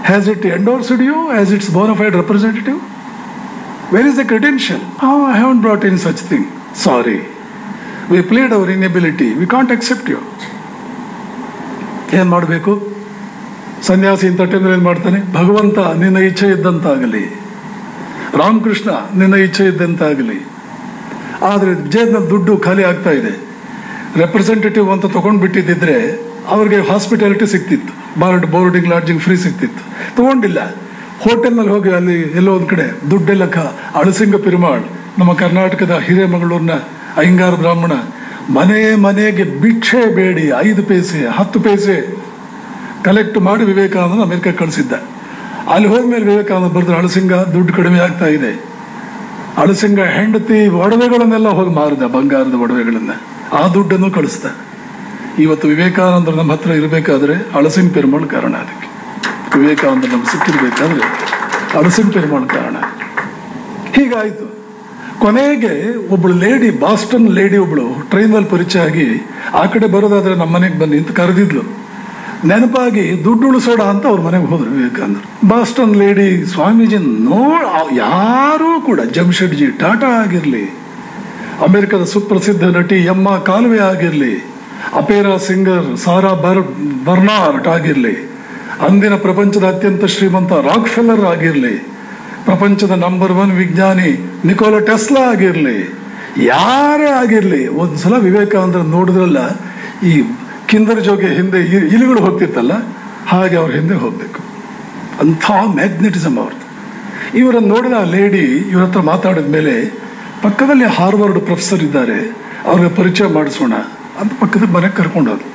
Has it endorsed you as its bona fide representative where is the credential I haven't brought in such thing sorry we plead our inability we can't accept you ಏನು ಮಾಡಬೇಕು ಸನ್ಯಾಸಿ ಇಂಥ ಟೈಮಲ್ಲಿ ಏನು ಮಾಡ್ತಾನೆ ಭಗವಂತ ನಿನ್ನ ಇಚ್ಛೆ ಇದ್ದಂತಾಗಲಿ ರಾಮಕೃಷ್ಣ ನಿನ್ನ ಇಚ್ಛೆ ಇದ್ದಂತಾಗಲಿ ಆದರೆ ಜೇಬ್ನಲ್ಲಿ ದುಡ್ಡು ಖಾಲಿ ಆಗ್ತಾ ಇದೆ ರೆಪ್ರೆಸೆಂಟೇಟಿವ್ ಅಂತ ತಗೊಂಡು ಬಿಟ್ಟಿದ್ದಿದ್ರೆ ಅವ್ರಿಗೆ ಹಾಸ್ಪಿಟಾಲಿಟಿ ಸಿಗ್ತಿತ್ತು ಬಾರ್ಡ್ ಬೋರ್ಡಿಂಗ್ ಲಾಡ್ಜಿಂಗ್ ಫ್ರೀ ಸಿಗ್ತಿತ್ತು ತಗೊಂಡಿಲ್ಲ ಹೋಟೆಲ್ನಲ್ಲಿ ಹೋಗಿ ಅಲ್ಲಿ ಎಲ್ಲೋ ಒಂದು ಕಡೆ ದುಡ್ಡೆಲ್ಲ ಕ ಅಳಸಿಂಗ ಪಿರುಮಾಳ್ ನಮ್ಮ ಕರ್ನಾಟಕದ ಹಿರೇಮಗಳೂರಿನ ಅಯ್ಯಂಗಾರ ಬ್ರಾಹ್ಮಣ ಮನೆ ಮನೆಗೆ ಭಿಕ್ಷೆ ಬೇಡಿ ಐದು ಪೈಸೆ ಹತ್ತು ಪೈಸೆ ಕಲೆಕ್ಟ್ ಮಾಡಿ ವಿವೇಕಾನಂದ ಅಮೆರಿಕ ಕಳಿಸಿದ್ದ ಅಲ್ಲಿ ಹೋದ್ಮೇಲೆ ವಿವೇಕಾನಂದ ಬರೆದ್ರೆ ಅಳಸಿಂಗ ದುಡ್ಡು ಕಡಿಮೆ ಆಗ್ತಾ ಇದೆ ಅಳಸಿಂಗ ಹೆಂಡತಿ ಒಡವೆಗಳನ್ನೆಲ್ಲ ಹೋಗಿ ಮಾರಿದ ಬಂಗಾರದ ಒಡವೆಗಳನ್ನ ಆ ದುಡ್ಡನ್ನು ಕಳಿಸ್ದ ಇವತ್ತು ವಿವೇಕಾನಂದರು ನಮ್ಮ ಹತ್ರ ಇರಬೇಕಾದ್ರೆ ಅಳಸಿಂಗ್ ಪೆರುಮಾಳ್ ಕಾರಣ ಅದಕ್ಕೆ ವಿವೇಕಾನಂದ ನಮ್ಗೆ ಸಿಕ್ಕಿರ್ಬೇಕಾದ್ರೆ ಅಳಸಿಂಗ್ ಪೆರುಮಾಳ್ ಕಾರಣ ಹೀಗಾಯ್ತು ಕೊನೆಗೆ ಒಬ್ಬಳು ಲೇಡಿ ಬಾಸ್ಟನ್ ಲೇಡಿ ಒಬ್ಳು ಟ್ರೈನಲ್ಲಿ ಪರಿಚಯ ಆಗಿ ಆ ಕಡೆ ಬರೋದಾದ್ರೆ ನಮ್ಮ ಮನೆಗೆ ಬನ್ನಿ ಅಂತ ಕರೆದಿದ್ಲು ನೆನಪಾಗಿ ದುಡ್ಡು ಉಳಿಸೋಣ ಅಂತ ಅವ್ರ ಮನೆಗೆ ಹೋದ್ರು ವಿವೇಕಾನಂದರು ಬಾಸ್ಟನ್ ಲೇಡಿ ಸ್ವಾಮೀಜಿ ನೋ ಯಾರೂ ಕೂಡ ಜಮ್ಶೆಡ್ಜಿ ಟಾಟಾ ಆಗಿರಲಿ ಅಮೆರಿಕದ ಸುಪ್ರಸಿದ್ಧ ನಟಿ ಎಮ್ಮ ಕಾಲುವೆ ಆಗಿರಲಿ ಅಪೇರಾ ಸಿಂಗರ್ ಸಾರಾ ಬರ್ ಬರ್ನಾರ್ಟ್ ಆಗಿರಲಿ ಅಂದಿನ ಪ್ರಪಂಚದ ಅತ್ಯಂತ ಶ್ರೀಮಂತ ರಾಕ್ ಫೆಲ್ಲರ್ ಆಗಿರಲಿ ಪ್ರಪಂಚದ ನಂಬರ್ ಒನ್ ವಿಜ್ಞಾನಿ ನಿಕೋಲಾ ಟೆಸ್ಲಾ ಆಗಿರಲಿ ಯಾರೇ ಆಗಿರಲಿ ಒಂದ್ಸಲ ವಿವೇಕಾನಂದ್ರ ನೋಡಿದ್ರಲ್ಲ ಈ ಕಿಂದರ್ ಜೋಗೆ ಹಿಂದೆ ಇ- ಇಲಿಗಳು ಹೋಗ್ತಿತ್ತಲ್ಲ ಹಾಗೆ ಅವ್ರ ಹಿಂದೆ ಹೋಗ್ಬೇಕು ಅಂಥ ಮ್ಯಾಗ್ನೆಟಿಸಮ್ ಅವ್ರದ್ದು ಇವರನ್ನು ನೋಡಿದ ಆ ಲೇಡಿ ಇವ್ರ ಹತ್ರ ಮಾತಾಡಿದ ಮೇಲೆ ಪಕ್ಕದಲ್ಲಿ ಹಾರ್ವರ್ಡ್ ಪ್ರೊಫೆಸರ್ ಇದ್ದಾರೆ ಅವ್ರಿಗೆ ಪರಿಚಯ ಮಾಡಿಸೋಣ ಅಂತ ಪಕ್ಕದ ಮನೆಗೆ ಕರ್ಕೊಂಡು ಹೋದ್ರು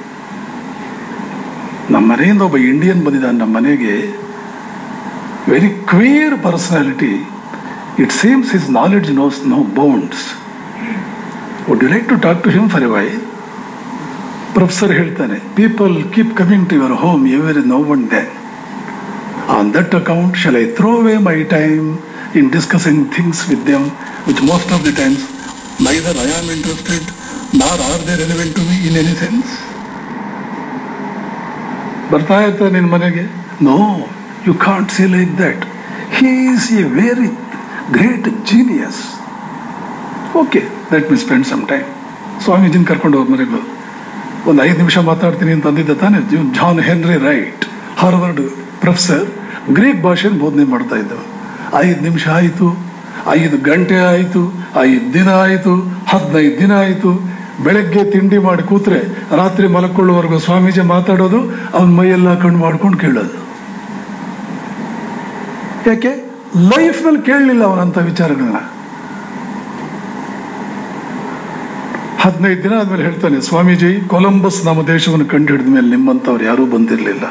ನಮ್ಮ ಮನೆಯಿಂದ ಒಬ್ಬ ಇಂಡಿಯನ್ ಬಂದಿದ್ದಾನೆ ನಮ್ಮ ಮನೆಗೆ very queer personality it seems his knowledge knows no bounds would you like to talk to him for a while professor ಹೇಳ್ತಾನೆ people keep coming to your home every no one than On that account, shall I throw away my time in discussing things with them, which most of the times neither I am interested nor are they relevant to me in any sense? ಬರ್ತಾ ಇರ್ತಾರೆ ನಿನ್ನ ಮನೆಗೆ no you can't see like that he is a very great genius okay let me spend some time ಸ್ವಾಮೀಜಿನ ಕರ್ಕೊಂಡು ಹೋಗಿ ಮನೆಗೆ ಹೋದ್ರು. ಒಂದು ಐದು ನಿಮಿಷ ಮಾತಾಡ್ತೀನಿ ಅಂತ ಅಂದಿದ್ದ ತಾನೆ John Henry Wright Harvard professor Greek ಭಾಷೆನ ಬೋಧನೆ ಮಾಡ್ತಾ ಇದ್ದವು ಐದು ನಿಮಿಷ ಆಯಿತು ಐದು ಗಂಟೆ ಆಯಿತು ಐದು ದಿನ ಆಯಿತು ಹದಿನೈದು ದಿನ ಆಯಿತು ಬೆಳಗ್ಗೆ ತಿಂಡಿ ಮಾಡಿ ಕೂತ್ರೆ ರಾತ್ರಿ ಮಲ್ಕೊಳ್ಳುವವರೆಗೂ ಸ್ವಾಮೀಜಿ ಮಾತಾಡೋದು ಅವನ ಮೈಯೆಲ್ಲ ಕಣ್ಣು ಮಾಡ್ಕೊಂಡು ಕೇಳೋದು ಯಾಕೆ ಲೈಫ್ನಲ್ಲಿ ಕೇಳಲಿಲ್ಲ ಅವನಂಥ ವಿಚಾರಗಳನ್ನ ಹದಿನೈದು ದಿನ ಆದ್ಮೇಲೆ ಹೇಳ್ತಾನೆ ಸ್ವಾಮೀಜಿ ಕೊಲಂಬಸ್ ನಮ್ಮ ದೇಶವನ್ನು ಕಂಡು ಹಿಡಿದ ಮೇಲೆ ನಿಮ್ಮಂಥವ್ರು ಯಾರೂ ಬಂದಿರಲಿಲ್ಲ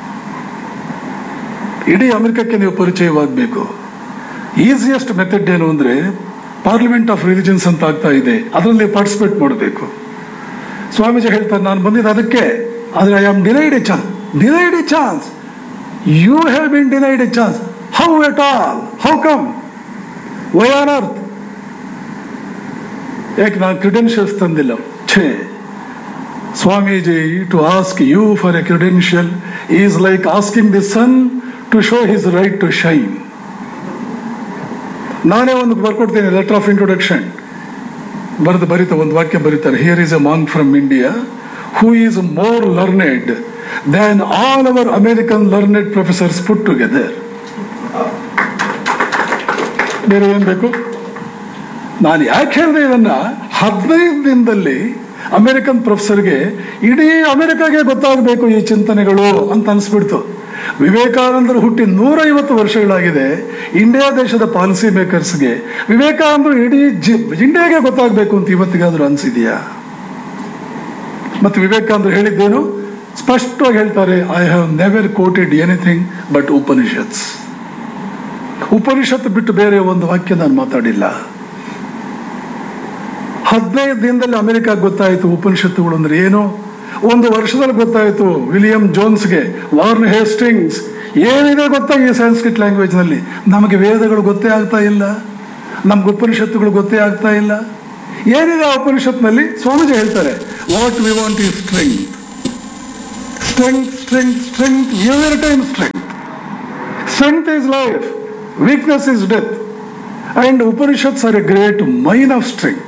ಇಡೀ ಅಮೆರಿಕಕ್ಕೆ ನೀವು ಪರಿಚಯವಾಗಬೇಕು ಈಸಿಯೆಸ್ಟ್ ಮೆಥಡ್ ಏನು ಅಂದರೆ ಪಾರ್ಲಿಮೆಂಟ್ ಆಫ್ ರಿಲಿಜನ್ಸ್ ಅಂತ ಆಗ್ತಾ ಇದೆ ಅದರಲ್ಲಿ ಪಾರ್ಟಿಸಿಪೇಟ್ ಮಾಡಬೇಕು ಸ್ವಾಮೀಜಿ ಹೇಳ್ತಾರೆ ನಾನು ಬಂದಿದ್ದು ಅದಕ್ಕೆ ಆದರೆ I am denied a chance denied a chance you have been denied a chance how at all how come why on earth ಯಾಕೆ ನಾನು ಕ್ರಿಡೆನ್ಷಿಯಲ್ಸ್ ತಂದಿಲ್ಲ ಛೇ Swamiji to ask you for a credential is like asking the sun to show his right to shine ನಾನೇ ಒಂದು ಬರ್ಕೊಡ್ತೀನಿ letter of introduction ಬರೆದು ಬರೀತಾ ಒಂದು ವಾಕ್ಯ ಬರೀತಾರೆ here is a man from India who is more learned than all our American learned professors put together ಬೇರೆ ಏನ್ ಬೇಕು ನಾನು ಯಾಕೆ ಹೇಳಿದೆ ಇದನ್ನ ಹದಿನೈದು ದಿನದಲ್ಲಿ ಅಮೆರಿಕನ್ ಪ್ರೊಫೆಸರ್ಗೆ ಇಡೀ ಅಮೆರಿಕಾಗೆ ಗೊತ್ತಾಗಬೇಕು ಈ ಚಿಂತನೆಗಳು ಅಂತ ಅನಿಸ್ಬಿಡ್ತು ವಿವೇಕಾನಂದರು ಹುಟ್ಟಿ ನೂರೈವತ್ತು ವರ್ಷಗಳಾಗಿದೆ ಇಂಡಿಯಾ ದೇಶದ ಪಾಲಿಸಿ ಮೇಕರ್ಸ್ಗೆ ವಿವೇಕಾನಂದರು ಇಡೀ ಜಿ ಇಂಡಿಯಾಗೆ ಗೊತ್ತಾಗಬೇಕು ಅಂತ ಇವತ್ತಿಗಾದ್ರೂ ಅನಿಸಿದೆಯಾ ಮತ್ತು ವಿವೇಕಾನಂದರು ಹೇಳಿದ್ದೇನು ಸ್ಪಷ್ಟವಾಗಿ ಹೇಳ್ತಾರೆ I have never quoted anything but Upanishads Upanishad ಬಿಟ್ಟು ಬೇರೆ ಒಂದು ವಾಕ್ಯ ನಾನು ಮಾತಾಡಿಲ್ಲ ಹದಿನೈದು ದಿನದಲ್ಲಿ ಅಮೆರಿಕ ಗೊತ್ತಾಯಿತು ಉಪನಿಷತ್ತುಗಳು ಅಂದ್ರೆ ಏನು ಒಂದು ವರ್ಷದಲ್ಲಿ ಗೊತ್ತಾಯಿತು ವಿಲಿಯಂ ಜೋನ್ಸ್ಗೆ ವಾರ್ನ್ ಹೇಸ್ಟಿಂಗ್ಸ್ ಏನಿದೆ ಗೊತ್ತಾ ಈ ಸಂಸ್ಕೃತ್ ಲ್ಯಾಂಗ್ವೇಜ್ನಲ್ಲಿ ನಮಗೆ ವೇದಗಳು ಗೊತ್ತೇ ಆಗ್ತಾ ಇಲ್ಲ ನಮ್ಗೆ ಉಪನಿಷತ್ತುಗಳು ಗೊತ್ತೇ ಆಗ್ತಾ ಇಲ್ಲ ಏನಿದೆ ಆ ಉಪನಿಷತ್ನಲ್ಲಿ ಸ್ವಾಮೀಜಿ ಹೇಳ್ತಾರೆ what we want is strength strength strength strength every time strength strength is life weakness is death and Upanishads are a great mine of strength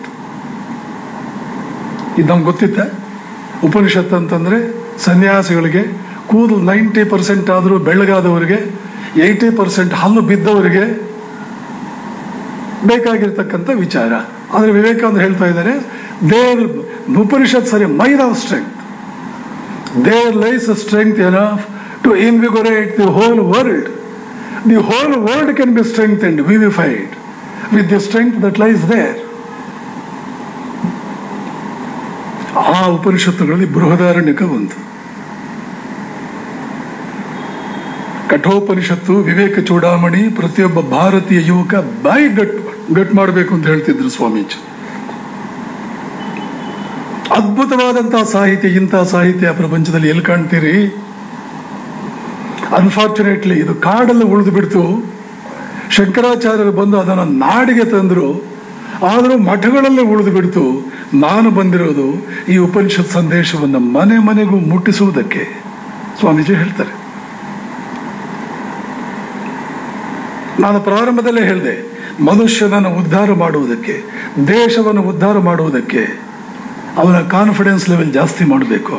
ಇದು ನಮ್ಗೆ ಗೊತ್ತಿತ್ತ ಉಪನಿಷತ್ ಅಂತಂದ್ರೆ ಸನ್ಯಾಸಿಗಳಿಗೆ ಕೂದಲು ನೈಂಟಿ ಪರ್ಸೆಂಟ್ ಆದರೂ ಬೆಳಗಾದವರಿಗೆ ಏಯ್ಟಿ ಪರ್ಸೆಂಟ್ ಹಲ್ಲು ಬಿದ್ದವರಿಗೆ ಬೇಕಾಗಿರ್ತಕ್ಕಂಥ ವಿಚಾರ ಆದರೆ ವಿವೇಕಾನಂದ ಹೇಳ್ತಾ ಇದ್ದಾರೆ ದೇರ್ ಉಪನಿಷತ್ ಸರಿ mine of strength there lies strength enough to invigorate the whole world the whole world can be strength and vivified with the strength that lies there ಆ ಉಪನಿಷತ್ತುಗಳಲ್ಲಿ ಬೃಹದಾರಣ್ಯಕ ಒಂದು ಕಠೋಪನಿಷತ್ತು ವಿವೇಕ ಚೂಡಾಮಣಿ ಪ್ರತಿಯೊಬ್ಬ ಭಾರತೀಯ ಯುವಕ ಬಾಯಿ ಗಟ್ ಗಟ್ ಮಾಡಬೇಕು ಅಂತ ಹೇಳ್ತಿದ್ರು ಸ್ವಾಮೀಜಿ ಅದ್ಭುತವಾದಂತಹ ಸಾಹಿತ್ಯ ಇಂತಹ ಸಾಹಿತ್ಯ ಪ್ರಪಂಚದಲ್ಲಿ ಎಲ್ಲಿ ಕಾಣ್ತೀರಿ ಅನ್ಫಾರ್ಚುನೇಟ್ಲಿ ಇದು ಕಾಡಲ್ಲಿ ಉಳಿದು ಬಿಡ್ತು ಶಂಕರಾಚಾರ್ಯರು ಬಂದು ಅದನ್ನು ನಾಡಿಗೆ ತಂದರು ಆದರೂ ಮಠಗಳಲ್ಲಿ ಉಳಿದು ಬಿಡ್ತು ನಾನು ಬಂದಿರೋದು ಈ ಉಪನಿಷತ್ ಸಂದೇಶವನ್ನು ಮನೆ ಮನೆಗೂ ಮುಟ್ಟಿಸುವುದಕ್ಕೆ ಸ್ವಾಮೀಜಿ ಹೇಳ್ತಾರೆ ನಾನು ಪ್ರಾರಂಭದಲ್ಲೇ ಹೇಳಿದೆ ಮನುಷ್ಯನನ್ನು ಉದ್ಧಾರ ಮಾಡುವುದಕ್ಕೆ ದೇಶವನ್ನು ಉದ್ಧಾರ ಮಾಡುವುದಕ್ಕೆ ಅವನ ಕಾನ್ಫಿಡೆನ್ಸ್ ಲೆವೆಲ್ ಜಾಸ್ತಿ ಮಾಡಬೇಕು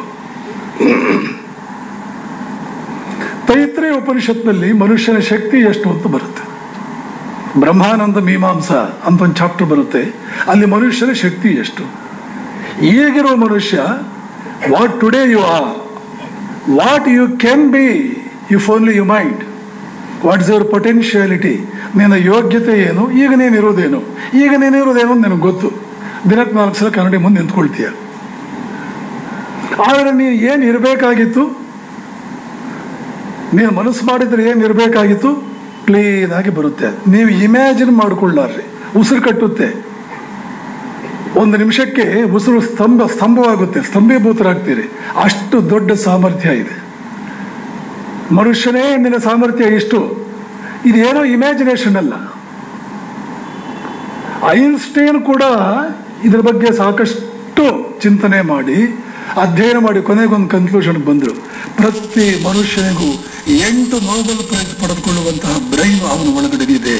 ತೈತ್ರೇಯ ಉಪನಿಷತ್ನಲ್ಲಿ ಮನುಷ್ಯನ ಶಕ್ತಿ ಎಷ್ಟು ಅಂತ ಬರುತ್ತೆ ಬ್ರಹ್ಮಾನಂದ ಮೀಮಾಂಸ ಅಂತ ಒಂದು ಚಾಪ್ಟರ್ ಬರುತ್ತೆ ಅಲ್ಲಿ ಮನುಷ್ಯನ ಶಕ್ತಿ ಎಷ್ಟು ಈಗಿರೋ ಮನುಷ್ಯ what today you are what you can be if only you mind what is your potentiality ನಿನ್ನ ಯೋಗ್ಯತೆ ಏನು ಈಗ ನೀನು ಇರೋದೇನು ಈಗ ನೀನು ಇರೋದೇನು ಅಂತ ನಿನಗೆ ಗೊತ್ತು ದಿನಕ್ಕೆ ನಾಲ್ಕು ಸಲ ಕನ್ನಡಿ ಮುಂದೆ ನಿಂತ್ಕೊಳ್ತೀಯ ಆದರೆ ನೀನು ಏನು ಇರಬೇಕಾಗಿತ್ತು ನೀನು ಮನಸ್ಸು ಮಾಡಿದ್ರೆ ಏನು ಇರಬೇಕಾಗಿತ್ತು ಕ್ಲೀನ್ ಆಗಿ ಬರುತ್ತೆ ನೀವು ಇಮ್ಯಾಜಿನ್ ಮಾಡಿಕೊಳ್ಳಾರ್ರಿ ಉಸಿರು ಕಟ್ಟುತ್ತೆ ಒಂದು ನಿಮಿಷಕ್ಕೆ ಉಸಿರು ಸ್ತಂಭ ಸ್ತಂಭವಾಗುತ್ತೆ ಸ್ತಂಭೀಭೂತರಾಗ್ತೀರಿ ಅಷ್ಟು ದೊಡ್ಡ ಸಾಮರ್ಥ್ಯ ಇದೆ ಮನುಷ್ಯನೇ ನಿನ್ನ ಸಾಮರ್ಥ್ಯ ಇಷ್ಟು ಇದೇನೋ ಇಮ್ಯಾಜಿನೇಷನ್ ಅಲ್ಲ ಐನ್ಸ್ಟೈನ್ ಕೂಡ ಇದ್ರ ಬಗ್ಗೆ ಸಾಕಷ್ಟು ಚಿಂತನೆ ಮಾಡಿ ಅಧ್ಯಯನ ಮಾಡಿ ಕೊನೆಗೊಂದು ಕನ್ಕ್ಲೂಷನ್ ಬಂದರು ಪ್ರತಿ ಮನುಷ್ಯನಿಗೂ ಎಂಟು ನೋಬೆಲ್ ಪ್ರೈಸ್ ಪಡೆದುಕೊಳ್ಳುವಂತಹ ಬ್ರೈನ್ ಅವನ ಒಳಗಡೆ ಇದೆ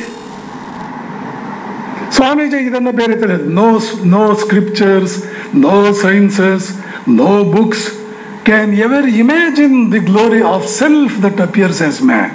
ಸ್ವಾಮೀಜಿ ಇದನ್ನು ಬೇರೆ ತರ no no scriptures no sciences no books can ever imagine the glory of self that appears as man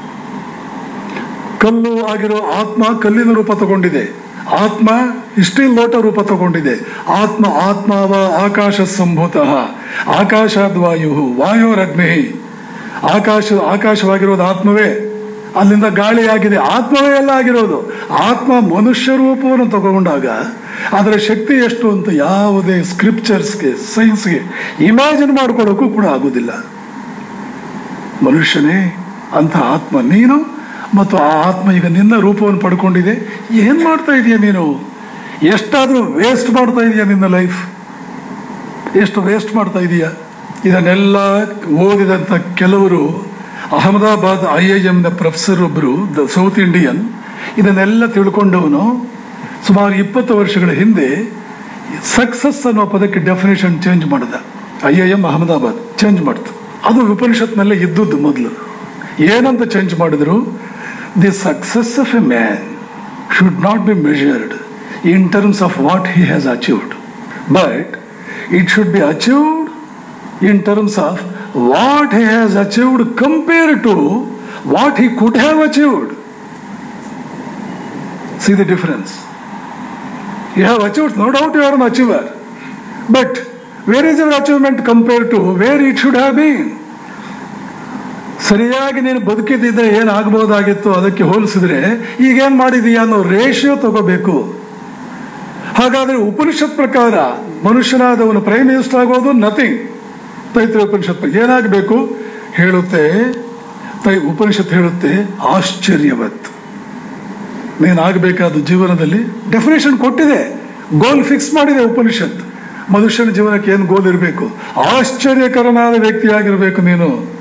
ಕಲ್ಲು ಆಗಿರೋ ಆತ್ಮ ಕಲ್ಲಿನ ರೂಪ ತಗೊಂಡಿದೆ ಆತ್ಮ ಇಷ್ಟೇ ಲೋಟ ರೂಪ ತಗೊಂಡಿದೆ ಆತ್ಮ ಆತ್ಮಾವ ಆಕಾಶ ಸಂಭೂತಃ ಆಕಾಶಾದ್ ವಾಯು ವಾಯೋರಗ್ನಿ ಆಕಾಶ ಆಕಾಶವಾಗಿರೋದು ಆತ್ಮವೇ ಅಲ್ಲಿಂದ ಗಾಳಿಯಾಗಿದೆ ಆತ್ಮವೇ ಎಲ್ಲ ಆಗಿರೋದು ಆತ್ಮ ಮನುಷ್ಯ ರೂಪವನ್ನು ತಗೊಂಡಾಗ ಅದರ ಶಕ್ತಿ ಎಷ್ಟು ಅಂತ ಯಾವುದೇ ಸ್ಕ್ರಿಪ್ಚರ್ಸ್ಗೆ ಸೈನ್ಸ್ಗೆ ಇಮ್ಯಾಜಿನ್ ಮಾಡ್ಕೊಳ್ಳೋಕ್ಕೂ ಕೂಡ ಆಗೋದಿಲ್ಲ ಮನುಷ್ಯನೇ ಅಂತ ಆತ್ಮ ನೀನು ಮತ್ತು ಆ ಆತ್ಮ ಈಗ ನಿನ್ನ ರೂಪವನ್ನು ಪಡ್ಕೊಂಡಿದೆ ಏನು ಮಾಡ್ತಾ ಇದೀಯ ನೀನು ಎಷ್ಟಾದರೂ ವೇಸ್ಟ್ ಮಾಡ್ತಾ ಇದೀಯ ನಿನ್ನ ಲೈಫ್ ಎಷ್ಟು ವೇಸ್ಟ್ ಮಾಡ್ತಾ ಇದೀಯ ಇದನ್ನೆಲ್ಲ ಓದಿದಂಥ ಕೆಲವರು ಅಹಮದಾಬಾದ್ ಐ ಐ ಎಮ್ನ ಪ್ರೊಫೆಸರ್ ಒಬ್ಬರು ದ ಸೌತ್ ಇಂಡಿಯನ್ ಇದನ್ನೆಲ್ಲ ತಿಳ್ಕೊಂಡವನು ಸುಮಾರು ಇಪ್ಪತ್ತು ವರ್ಷಗಳ ಹಿಂದೆ ಸಕ್ಸಸ್ ಅನ್ನೋ ಪದಕ್ಕೆ ಡೆಫಿನೇಷನ್ ಚೇಂಜ್ ಮಾಡಿದ I I M Ahmedabad change ಮಾಡ್ತು ಅದು ಉಪನಿಷತ್ನಲ್ಲೇ ಇದ್ದದ್ದು ಮೊದಲು ಏನಂತ ಚೇಂಜ್ ಮಾಡಿದ್ರು the success of a man should not be measured in terms of what he has achieved but it should be achieved in terms of what he has achieved compared to what he could have achieved. See the difference. You have achieved, no doubt you are an achiever. But where is your achievement compared to where it should have been? ಸರಿಯಾಗಿ ನೀನು ಬದುಕಿದ್ದಿದ್ರೆ ಏನಾಗಬಹುದಾಗಿತ್ತು ಅದಕ್ಕೆ ಹೋಲಿಸಿದ್ರೆ ಈಗೇನು ಮಾಡಿದೀಯ ಅನ್ನೋ ratio ತಗೋಬೇಕು ಹಾಗಾದ್ರೆ ಉಪನಿಷತ್ ಪ್ರಕಾರ ಮನುಷ್ಯನಾದವನು ಪ್ರೈಮ್ ಮಿನಿಸ್ಟರ್ ಆಗೋದು ನಥಿಂಗ್ ತೈತ್ರ ಉಪನಿಷತ್ ಏನಾಗಬೇಕು ಹೇಳುತ್ತೆ ತೈ ಉಪನಿಷತ್ ಹೇಳುತ್ತೆ ಆಶ್ಚರ್ಯವತ್ ನೀನಾಗಬೇಕಾದ ಜೀವನದಲ್ಲಿ ಡೆಫಿನೇಷನ್ ಕೊಟ್ಟಿದೆ ಗೋಲ್ ಫಿಕ್ಸ್ ಮಾಡಿದೆ ಉಪನಿಷತ್ ಮನುಷ್ಯನ ಜೀವನಕ್ಕೆ ಏನು ಗೋಲ್ ಇರಬೇಕು ಆಶ್ಚರ್ಯಕರನಾದ ವ್ಯಕ್ತಿಯಾಗಿರಬೇಕು ನೀನು